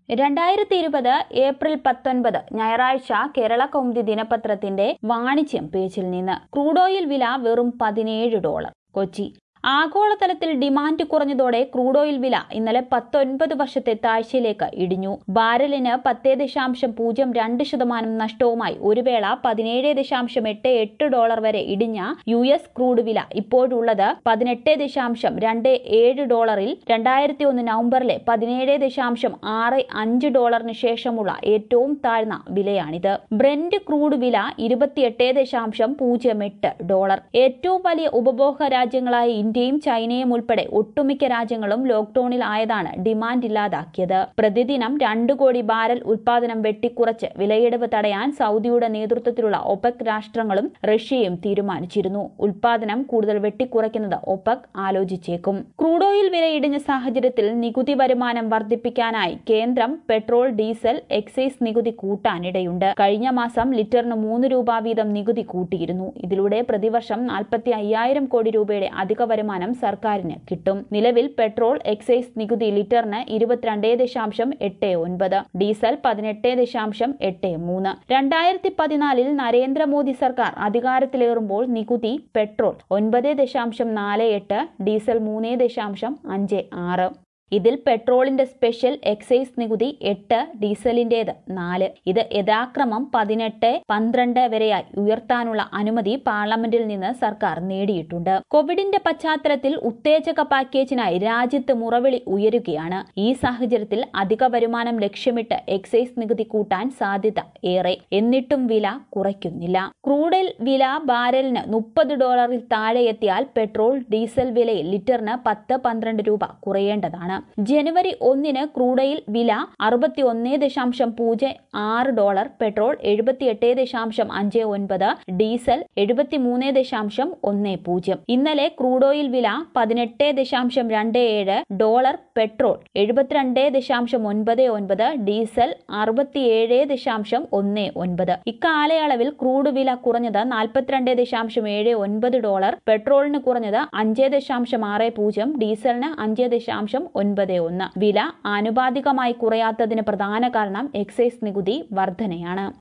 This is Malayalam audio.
രണ്ടായിരത്തി ഇരുപത് ഏപ്രിൽ പത്തൊൻപത് ഞായറാഴ്ച കേരള കൗമുദി ദിനപത്രത്തിന്റെ വാണിജ്യം പേജിൽ നിന്ന് ക്രൂഡ് ഓയിൽ വില വെറും പതിനേഴ് ഡോളർ കൊച്ചി ആഗോളതലത്തിൽ ഡിമാൻഡ് കുറഞ്ഞതോടെ ക്രൂഡ് ഓയിൽ വില ഇന്നലെ പത്തൊൻപത് വർഷത്തെ താഴ്ചയിലേക്ക് ഇടിഞ്ഞു ബാരലിന് പത്തേ ദശാംശം പൂജ്യം രണ്ട് ശതമാനം നഷ്ടവുമായി ഒരു വേള പതിനേഴ് ദശാംശം എട്ട് എട്ട് ഡോളർ വരെ ഇടിഞ്ഞ യു എസ് ക്രൂഡ് വില ഇപ്പോഴുള്ളത് പതിനെട്ട് ദശാംശം രണ്ട് ഏഴ് ഡോളറിൽ രണ്ടായിരത്തി ഒന്ന് നവംബറിലെ പതിനേഴ് ദശാംശം ആറ് അഞ്ച് ഡോളറിന് ശേഷമുള്ള ഏറ്റവും താഴ്ന്ന വിലയാണിത് ബ്രെൻഡ് ക്രൂഡ് വില ഇരുപത്തിയെട്ട് ദശാംശം പൂജ്യം എട്ട് ഡോളർ ഏറ്റവും വലിയ ഉപഭോഗ രാജ്യങ്ങളായ ഇന്ത്യയും ചൈനയും ഉൾപ്പെടെ ഒട്ടുമിക്ക രാജ്യങ്ങളും ലോക്ഡൌണിൽ ആയതാണ് ഡിമാൻഡ് ഇല്ലാതാക്കിയത് പ്രതിദിനം രണ്ടു കോടി ബാരൽ ഉൽപാദനം വെട്ടിക്കുറച്ച് വിലയിടിവ് തടയാൻ സൗദിയുടെ നേതൃത്വത്തിലുള്ള ഒപെക് രാഷ്ട്രങ്ങളും റഷ്യയും തീരുമാനിച്ചിരുന്നു ഉൽപാദനം കൂടുതൽ വെട്ടിക്കുറയ്ക്കുന്നത് ഒപെക് ആലോചിച്ചേക്കും ക്രൂഡ് ഓയിൽ വില ഇടിഞ്ഞ സാഹചര്യത്തിൽ നികുതി വരുമാനം വർദ്ധിപ്പിക്കാനായി കേന്ദ്രം പെട്രോൾ ഡീസൽ എക്സൈസ് നികുതി കൂട്ടാനിടയുണ്ട് കഴിഞ്ഞ മാസം ലിറ്ററിന് മൂന്ന് രൂപ വീതം നികുതി കൂട്ടിയിരുന്നു ഇതിലൂടെ പ്രതിവർഷം നാൽപ്പത്തി അയ്യായിരം കോടി രൂപയുടെ അധിക വരുമാനം സർക്കാരിന് കിട്ടും നിലവിൽ പെട്രോൾ എക്സൈസ് നികുതി ലിറ്ററിന് ഇരുപത്തിരണ്ട് ദശാംശം എട്ട് ഒൻപത് ഡീസൽ പതിനെട്ട് ദശാംശം എട്ട് മൂന്ന് രണ്ടായിരത്തി പതിനാലിൽ നരേന്ദ്രമോദി സർക്കാർ അധികാരത്തിലേറുമ്പോൾ നികുതി പെട്രോൾ ഒൻപത് ദശാംശം നാല് എട്ട് ഡീസൽ മൂന്ന് ദശാംശം അഞ്ച് ആറ് ഇതിൽ പെട്രോളിന്റെ സ്പെഷ്യൽ എക്സൈസ് നികുതി എട്ട് ഡീസലിന്റേത് നാല് ഇത് യഥാക്രമം പതിനെട്ട് പന്ത്രണ്ട് വരെയായി ഉയർത്താനുള്ള അനുമതി പാർലമെന്റിൽ നിന്ന് സർക്കാർ നേടിയിട്ടുണ്ട് കോവിഡിന്റെ പശ്ചാത്തലത്തിൽ ഉത്തേജക പാക്കേജിനായി രാജ്യത്ത് മുറവിളി ഉയരുകയാണ് ഈ സാഹചര്യത്തിൽ അധിക വരുമാനം ലക്ഷ്യമിട്ട് എക്സൈസ് നികുതി കൂട്ടാൻ സാധ്യത ഏറെ എന്നിട്ടും വില കുറയ്ക്കുന്നില്ല ക്രൂഡിൽ വില ബാരലിന് മുപ്പത് ഡോളറിൽ താഴെ എത്തിയാൽ പെട്രോൾ ഡീസൽ വിലയിൽ ലിറ്ററിന് പത്ത് പന്ത്രണ്ട് രൂപ കുറയേണ്ടതാണ് ജനുവരി ഒന്നിന് ക്രൂഡയിൽ വില അറുപത്തി ഒന്ന് ദശാംശം പൂജ്യം ആറ് ഡോളർ പെട്രോൾ എഴുപത്തിയെട്ട് ദശാംശം അഞ്ച് ഒൻപത് ഡീസൽ എഴുപത്തിമൂന്ന് ദശാംശം ഒന്ന് പൂജ്യം ഇന്നലെ ക്രൂഡ് ഓയിൽ വില പതിനെട്ട് ദശാംശം രണ്ട് ഏഴ് ഡോളർ പെട്രോൾ എഴുപത്തിരണ്ട് ദശാംശം ഒൻപത് ഒൻപത് ഡീസൽ അറുപത്തിയേഴ് ദശാംശം ഒന്ന് ഒൻപത് ഇക്കാലയളവിൽ ക്രൂഡ് വില കുറഞ്ഞത് നാൽപ്പത്തിരണ്ട് ദശാംശം ഏഴ് ഒൻപത് ഡോളർ പെട്രോളിന് കുറഞ്ഞത് അഞ്ച് ദശാംശം ആറ് പൂജ്യം ഡീസലിന് അഞ്ച് ദശാംശം ഒൻപത് ഒന്ന് വില ആനുപാതികമായി കുറയാത്തതിന് പ്രധാന കാരണം എക്സൈസ് നികുതി വർധനയാണ്